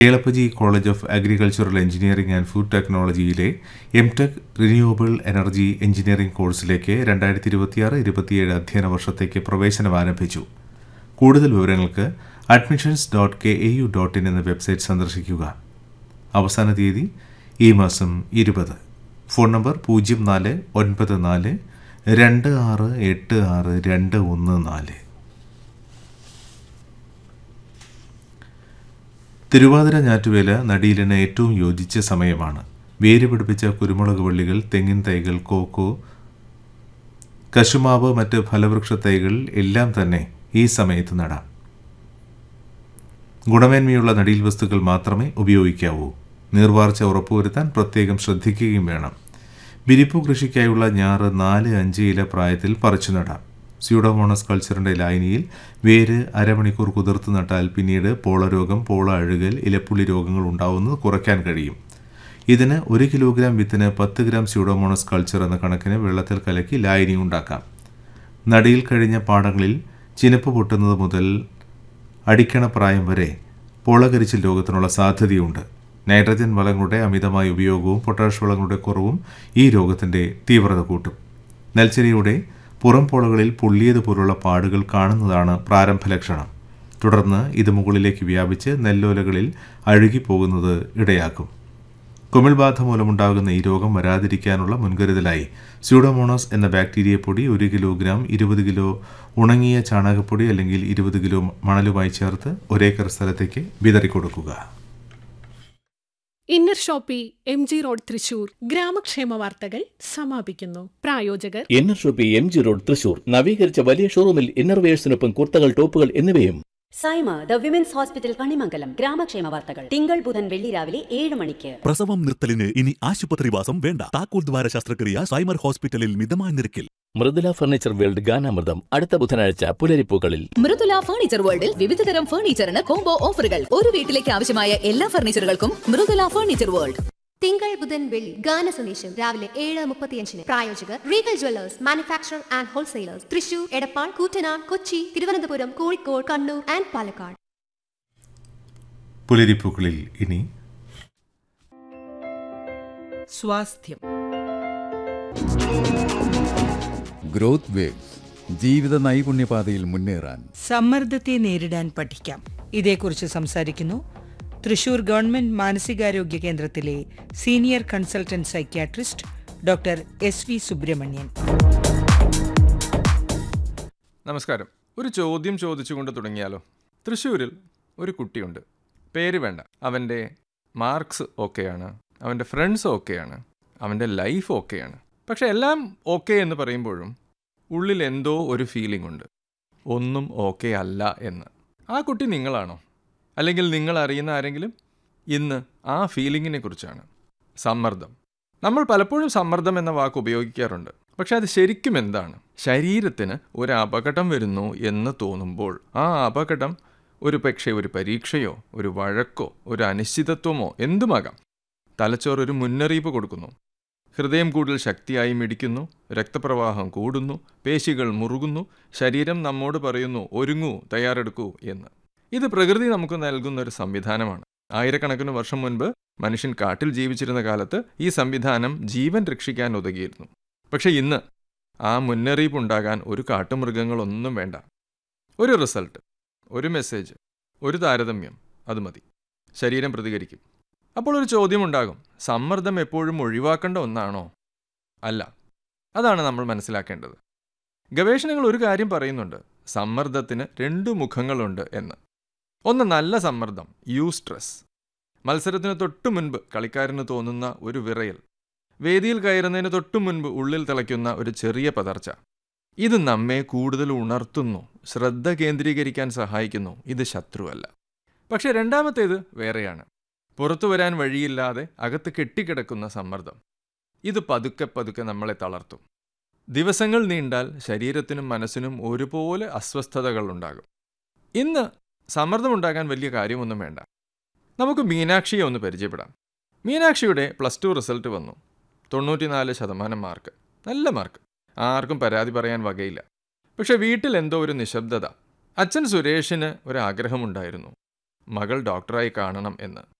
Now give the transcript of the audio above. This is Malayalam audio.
Kelappaji college of agricultural engineering and food ടെക്നോളജിയിലെ M tech renewable energy engineering കോഴ്സിലേക്ക് രണ്ടായിരത്തി ഇരുപത്തിയാറ് ഇരുപത്തിയേഴ് അധ്യയന വർഷത്തേക്ക് പ്രവേശനം ആരംഭിച്ചു കൂടുതൽ വിവരങ്ങൾക്ക് admissions dot K A U dot in എന്ന വെബ്സൈറ്റ് സന്ദർശിക്കുക അവസാന തീയതി ഈ മാസം ഇരുപത് ഫോൺ നമ്പർ പൂജ്യം നാല് ഒൻപത് നാല് രണ്ട് ആറ് എട്ട് ആറ് രണ്ട് ഒന്ന് നാല് തിരുവാതിര ഞാറ്റുവേല നടീലിന് ഏറ്റവും യോജിച്ച സമയമാണ് വേര് പിടിപ്പിച്ച കുരുമുളക് വള്ളികൾ തെങ്ങിൻ തൈകൾ കോക്കോ കശുമാവ് മറ്റ് ഫലവൃക്ഷ തൈകൾ എല്ലാം തന്നെ ഈ സമയത്ത് നടാം ഗുണമേന്മയുള്ള നടീൽ വസ്തുക്കൾ മാത്രമേ ഉപയോഗിക്കാവൂ നീർവാർച്ച ഉറപ്പുവരുത്താൻ പ്രത്യേകം ശ്രദ്ധിക്കുകയും വേണം വിരിപ്പു കൃഷിക്കായുള്ള ഞാറ് നാല് അഞ്ച് ഇല പ്രായത്തിൽ പറിച്ചു നടാം സ്യൂഡോമോണസ് കൾച്ചറിന്റെ ലായനിയിൽ വേര് അരമണിക്കൂർ കുതിർത്ത് നട്ടാൽ പിന്നീട് പോളരോഗം പോള അഴുകൽ ഇലപ്പുള്ളി രോഗങ്ങൾ ഉണ്ടാവുന്നത് കുറയ്ക്കാൻ കഴിയും ഇതിന് ഒരു കിലോഗ്രാം വിത്തിന് പത്ത് ഗ്രാം സ്യൂഡോമോണസ് കൾച്ചർ എന്ന കണക്കിന് വെള്ളത്തിൽ കലക്കി ലായനി ഉണ്ടാക്കാം നടിയിൽ കഴിഞ്ഞ പാടങ്ങളിൽ ചിനപ്പ് പൊട്ടുന്നത് മുതൽ അടിക്കണ പ്രായം വരെ പോളകരിച്ചിൽ രോഗത്തിനുള്ള സാധ്യതയുണ്ട് നൈട്രജൻ വളങ്ങളുടെ അമിതമായ ഉപയോഗവും പൊട്ടാഷ് വളങ്ങളുടെ കുറവും ഈ രോഗത്തിൻ്റെ തീവ്രത കൂട്ടും നെൽച്ചെടിയുടെ പുറം പോളകളിൽ പൊള്ളിയതുപോലുള്ള പാടുകൾ കാണുന്നതാണ് പ്രാരംഭ ലക്ഷണം തുടർന്ന് ഇത് മുകളിലേക്ക് വ്യാപിച്ച് നെല്ലോലകളിൽ അഴുകിപ്പോകുന്നത് ഇടയാക്കും കുമിൾബാധ മൂലമുണ്ടാകുന്ന ഈ രോഗം വരാതിരിക്കാനുള്ള മുൻകരുതലായി സ്യൂഡോമോണോസ് എന്ന ബാക്ടീരിയ പൊടി ഒരു കിലോഗ്രാം ഇരുപത് കിലോ ഉണങ്ങിയ ചാണകപ്പൊടി അല്ലെങ്കിൽ ഇരുപത് കിലോ മണലുമായി ചേർത്ത് ഒരേക്കർ സ്ഥലത്തേക്ക് വിതറിക്കൊടുക്കുക Inner Shoppe M G road Thrissur ഗ്രാമക്ഷേമ വാർത്തകൾ സമാപിക്കുന്നു പ്രായോജകർ Inner Shoppe M G road Thrissur നവീകരിച്ച വലിയ ഷോറൂമിൽ ഇന്നർവെയേഴ്സിനൊപ്പം കുർത്തകൾ ടോപ്പുകൾ എന്നിവയും Saima the women's hospital Kanimangalam ഗ്രാമക്ഷേമ വാർത്തകൾ തിങ്കൾ ബുധൻ വെള്ളി രാവിലെ ഏഴ് മണിക്ക് പ്രസവം നിർത്തലിന് ഇനി ആശുപത്രിവാസം വേണ്ട താക്കോൽ ദ്വാര ശസ്ത്രക്രിയ സൈമർ ഹോസ്പിറ്റലിൽ മിതമായ നിരക്കിൽ മൃദുല ഫർണിച്ചർ വേൾഡ് ഗാനാമൃതം അടുത്ത ബുധനാഴ്ച പുലരിപ്പൂക്കളിൽ മൃദുല ഫർണിച്ചർ വേൾഡിൽ വിവിധതരം ഫർണിച്ചറിന് കോംബോ ഓഫറുകൾ ഒരു വീട്ടിലേക്ക് ആവശ്യമായ എല്ലാ ഫർണിച്ചറുകൾക്കും മൃദുല ഫർണിച്ചർ വേൾഡ് തിങ്കൾ ബുധൻ വെള്ളി ഗാന സന്ദേശം രാവിലെ ഏഴ് മുപ്പത്തിയഞ്ചിന് പ്രായോജകർ Regal jewellers manufacture and wholesalers Thrissur Edappal Koottanad Kochi Thiruvananthapuram Kozhikode Kannur and Palakkad പുലരിപ്പൂക്കളിൽ ഇനി സ്വാസ്ഥ്യം ഗ്രോത്ത് വേവ്സ് ജീവിത നൈപുണ്യപാതയിൽ മുന്നേറാൻ സമ്മർദ്ദത്തെ നേരിടാൻ പഠിക്കാം ഇതേക്കുറിച്ച് സംസാരിക്കുന്നു തൃശൂർ ഗവൺമെന്റ് മാനസികാരോഗ്യ കേന്ദ്രത്തിലെ senior consultant psychiatrist doctor S V Subramanian നമസ്കാരം ഒരു ചോദ്യം ചോദിച്ചുകൊണ്ട് തുടങ്ങിയാലോ തൃശ്ശൂരിൽ ഒരു കുട്ടിയുണ്ട് പേര് വേണ്ട അവൻ്റെ മാർക്സ് ഓക്കെയാണ് അവൻ്റെ ഫ്രണ്ട്സ് ഓക്കെയാണ് അവൻ്റെ ലൈഫ് ഓക്കെയാണ് പക്ഷെ എല്ലാം ഓക്കെ എന്ന് പറയുമ്പോഴും ഉള്ളിൽ എന്തോ ഒരു ഫീലിംഗ് ഉണ്ട് ഒന്നും ഓക്കെ അല്ല എന്ന് ആ കുട്ടി നിങ്ങളാണോ അല്ലെങ്കിൽ നിങ്ങൾ അറിയുന്ന ആരെങ്കിലും ഇന്ന് ആ ഫീലിങ്ങിനെ കുറിച്ചാണ് സമ്മർദ്ദം നമ്മൾ പലപ്പോഴും സമ്മർദ്ദം എന്ന വാക്ക് ഉപയോഗിക്കാറുണ്ട് പക്ഷെ അത് ശരിക്കും എന്താണ് ശരീരത്തിന് ഒരു അപകടം വരുന്നു എന്ന് തോന്നുമ്പോൾ ആ അപകടം ഒരു പക്ഷേ ഒരു പരീക്ഷയോ ഒരു വഴക്കോ ഒരു അനിശ്ചിതത്വമോ എന്തുമാകാം തലച്ചോർ ഒരു മുന്നറിയിപ്പ് കൊടുക്കുന്നു ഹൃദയം കൂടുതൽ ശക്തിയായി മിടിക്കുന്നു രക്തപ്രവാഹം കൂടുന്നു പേശികൾ മുറുകുന്നു ശരീരം നമ്മോട് പറയുന്നു ഒരുങ്ങൂ തയ്യാറെടുക്കൂ എന്ന് ഇത് പ്രകൃതി നമുക്ക് നൽകുന്ന ഒരു സംവിധാനമാണ് ആയിരക്കണക്കിന് വർഷം മുൻപ് മനുഷ്യൻ കാട്ടിൽ ജീവിച്ചിരുന്ന കാലത്ത് ഈ സംവിധാനം ജീവൻ രക്ഷിക്കാൻ ഉതകിയിരുന്നു പക്ഷേ ഇന്ന് ആ മുന്നറിയിപ്പ് ഉണ്ടാകാൻ ഒരു കാട്ടുമൃഗങ്ങളൊന്നും വേണ്ട ഒരു റിസൾട്ട് ഒരു മെസ്സേജ് ഒരു താരതമ്യം അത് മതി ശരീരം പ്രതികരിക്കും അപ്പോൾ ഒരു ചോദ്യമുണ്ടാകും സമ്മർദ്ദം എപ്പോഴും ഒഴിവാക്കേണ്ട ഒന്നാണോ അല്ല അതാണ് നമ്മൾ മനസ്സിലാക്കേണ്ടത് ഗവേഷണങ്ങൾ ഒരു കാര്യം പറയുന്നുണ്ട് സമ്മർദ്ദത്തിന് രണ്ടു മുഖങ്ങളുണ്ട് എന്ന് ഒന്ന് നല്ല സമ്മർദ്ദം യു സ്ട്രെസ് മത്സരത്തിന് തൊട്ടു മുൻപ് കളിക്കാരന് തോന്നുന്ന ഒരു വിറയൽ വേദിയിൽ കയറുന്നതിന് തൊട്ടു മുൻപ് ഉള്ളിൽ തിളയ്ക്കുന്ന ഒരു ചെറിയ പതർച്ച ഇത് നമ്മെ കൂടുതൽ ഉണർത്തുന്നു ശ്രദ്ധ കേന്ദ്രീകരിക്കാൻ സഹായിക്കുന്നു ഇത് ശത്രുവല്ല പക്ഷെ രണ്ടാമത്തേത് വേറെയാണ് പുറത്തു വരാൻ വഴിയില്ലാതെ അകത്ത് കെട്ടിക്കിടക്കുന്ന സമ്മർദ്ദം ഇത് പതുക്കെ പതുക്കെ നമ്മളെ തളർത്തും ദിവസങ്ങൾ നീണ്ടാൽ ശരീരത്തിനും മനസ്സിനും ഒരുപോലെ അസ്വസ്ഥതകൾ ഉണ്ടാകും ഇന്ന് സമ്മർദ്ദമുണ്ടാകാൻ വലിയ കാര്യമൊന്നും വേണ്ട നമുക്ക് മീനാക്ഷിയെ ഒന്ന് പരിചയപ്പെടാം മീനാക്ഷിയുടെ പ്ലസ് ടു റിസൾട്ട് വന്നു തൊണ്ണൂറ്റിനാല് ശതമാനം മാർക്ക് നല്ല മാർക്ക് ആർക്കും പരാതി പറയാൻ വകയില്ല പക്ഷെ വീട്ടിൽ എന്തോ ഒരു നിശബ്ദത അച്ഛൻ സുരേഷിന് ഒരാഗ്രഹമുണ്ടായിരുന്നു മകൾ ഡോക്ടറായി കാണണം എന്ന്